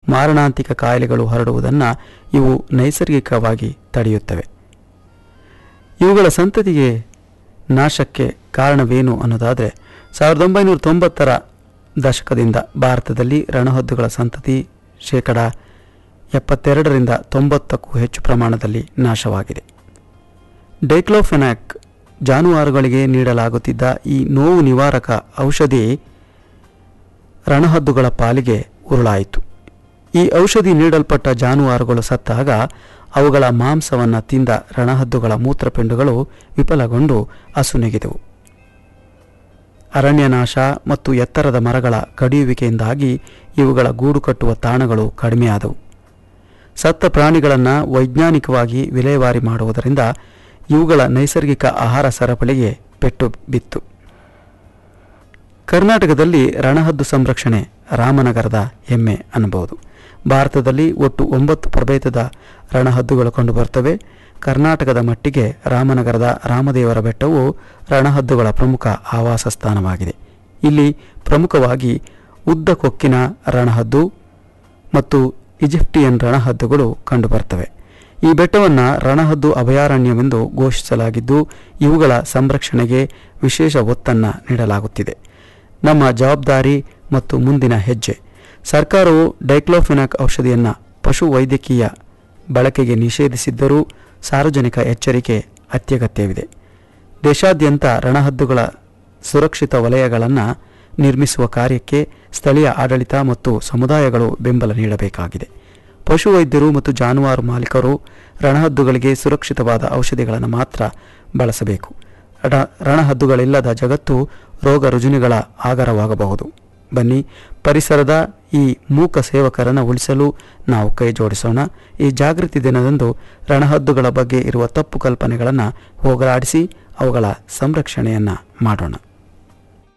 ಮಾರಣಾಂತಿಕ ಕಾಯಿಲೆಗಳು ಹರಡುವುದನ್ನು ಇವು ನೈಸರ್ಗಿಕವಾಗಿ ತಡೆಯುತ್ತವೆ ಇವುಗಳ ಸಂತತಿಗೆ ನಾಶಕ್ಕೆ ಕಾರಣವೇನು ಅನ್ನೋದಾದರೆ ಸಾವಿರದ ಒಂಬೈನೂರ ತೊಂಬತ್ತರ ದಶಕದಿಂದ ಭಾರತದಲ್ಲಿ ರಣಹದ್ದುಗಳ ಸಂತತಿ ಶೇಕಡ ಎಪ್ಪತ್ತೆರಡರಿಂದ ತೊಂಬತ್ತಕ್ಕೂ ಹೆಚ್ಚು ಪ್ರಮಾಣದಲ್ಲಿ ನಾಶವಾಗಿದೆ ಡೈಕ್ಲೋಫೆನಾಕ್ ಜಾನುವಾರುಗಳಿಗೆ ನೀಡಲಾಗುತ್ತಿದ್ದ ಈ ನೋವು ನಿವಾರಕ ಔಷಧಿ ರಣಹದ್ದುಗಳ ಪಾಲಿಗೆ ಉರುಳಾಯಿತು ಈ ಔಷಧಿ ನೀಡಲ್ಪಟ್ಟ ಜಾನುವಾರುಗಳು ಸತ್ತಾಗ ಅವುಗಳ ಮಾಂಸವನ್ನು ತಿಂದ ರಣಹದ್ದುಗಳ ಮೂತ್ರಪಿಂಡಗಳು ವಿಫಲಗೊಂಡು ಅಸುನೆಗೆದವು ಅರಣ್ಯನಾಶ ಮತ್ತು ಎತ್ತರದ ಮರಗಳ ಕಡಿಯುವಿಕೆಯಿಂದಾಗಿ ಇವುಗಳ ಗೂಡು ಕಟ್ಟುವ ತಾಣಗಳು ಕಡಿಮೆಯಾದವು ಸತ್ತ ಪ್ರಾಣಿಗಳನ್ನು ವೈಜ್ಞಾನಿಕವಾಗಿ ವಿಲೇವಾರಿ ಮಾಡುವುದರಿಂದ ಇವುಗಳ ನೈಸರ್ಗಿಕ ಆಹಾರ ಸರಪಳಿಗೆ ಪೆಟ್ಟು ಬಿತ್ತು ಕರ್ನಾಟಕದಲ್ಲಿ ರಣಹದ್ದು ಸಂರಕ್ಷಣೆ ರಾಮನಗರದ ಹೆಮ್ಮೆ ಅನ್ನಬಹುದು ಭಾರತದಲ್ಲಿ ಒಟ್ಟು ಒಂಬತ್ತು ಪ್ರಭೇದದ ರಣಹದ್ದುಗಳು ಕಂಡುಬರ್ತವೆ ಕರ್ನಾಟಕದ ಮಟ್ಟಿಗೆ ರಾಮನಗರದ ರಾಮದೇವರ ಬೆಟ್ಟವು ರಣಹದ್ದುಗಳ ಪ್ರಮುಖ ಆವಾಸ ಸ್ಥಾನವಾಗಿದೆ ಇಲ್ಲಿ ಪ್ರಮುಖವಾಗಿ ಉದ್ದ ಕೊಕ್ಕಿನ ರಣಹದ್ದು ಮತ್ತು ಈಜಿಪ್ಟಿಯನ್ ರಣಹದ್ದುಗಳು ಕಂಡುಬರ್ತವೆ ಈ ಬೆಟ್ಟವನ್ನು ರಣಹದ್ದು ಅಭಯಾರಣ್ಯವೆಂದು ಘೋಷಿಸಲಾಗಿದ್ದು ಇವುಗಳ ಸಂರಕ್ಷಣೆಗೆ ವಿಶೇಷ ಒತ್ತನ್ನು ನೀಡಲಾಗುತ್ತಿದೆ ನಮ್ಮ ಜವಾಬ್ದಾರಿ ಮತ್ತು ಮುಂದಿನ ಹೆಜ್ಜೆ ಸರ್ಕಾರವು ಡೈಕ್ಲೋಫಿನಾಕ್ ಔಷಧಿಯನ್ನು ಪಶು ವೈದ್ಯಕೀಯ ಬಳಕೆಗೆ ನಿಷೇಧಿಸಿದ್ದರೂ ಸಾರ್ವಜನಿಕ ಎಚ್ಚರಿಕೆ ಅತ್ಯಗತ್ಯವಿದೆ ದೇಶಾದ್ಯಂತ ರಣಹದ್ದುಗಳ ಸುರಕ್ಷಿತ ವಲಯಗಳನ್ನು ನಿರ್ಮಿಸುವ ಕಾರ್ಯಕ್ಕೆ ಸ್ಥಳೀಯ ಆಡಳಿತ ಮತ್ತು ಸಮುದಾಯಗಳು ಬೆಂಬಲ ನೀಡಬೇಕಾಗಿದೆ ಪಶುವೈದ್ಯರು ಮತ್ತು ಜಾನುವಾರು ಮಾಲೀಕರು ರಣಹದ್ದುಗಳಿಗೆ ಸುರಕ್ಷಿತವಾದ ಔಷಧಿಗಳನ್ನು ಮಾತ್ರ ಬಳಸಬೇಕು ರ ರಣಹದ್ದುಗಳಿಲ್ಲದ ಜಗತ್ತು ರೋಗ ರುಜಿನಗಳ ಆಗರವಾಗಬಹುದು ಬನ್ನಿ ಪರಿಸರದ ಈ ಮೂಕ ಸೇವಕರನ್ನು ಉಳಿಸಲು ನಾವು ಕೈ ಜೋಡಿಸೋಣ ಈ ಜಾಗೃತಿ ದಿನದಂದು ರಣಹದ್ದುಗಳ ಬಗ್ಗೆ ಇರುವ ತಪ್ಪು ಕಲ್ಪನೆಗಳನ್ನು ಹೋಗಲಾಡಿಸಿ ಅವುಗಳ ಸಂರಕ್ಷಣೆಯನ್ನು ಮಾಡೋಣ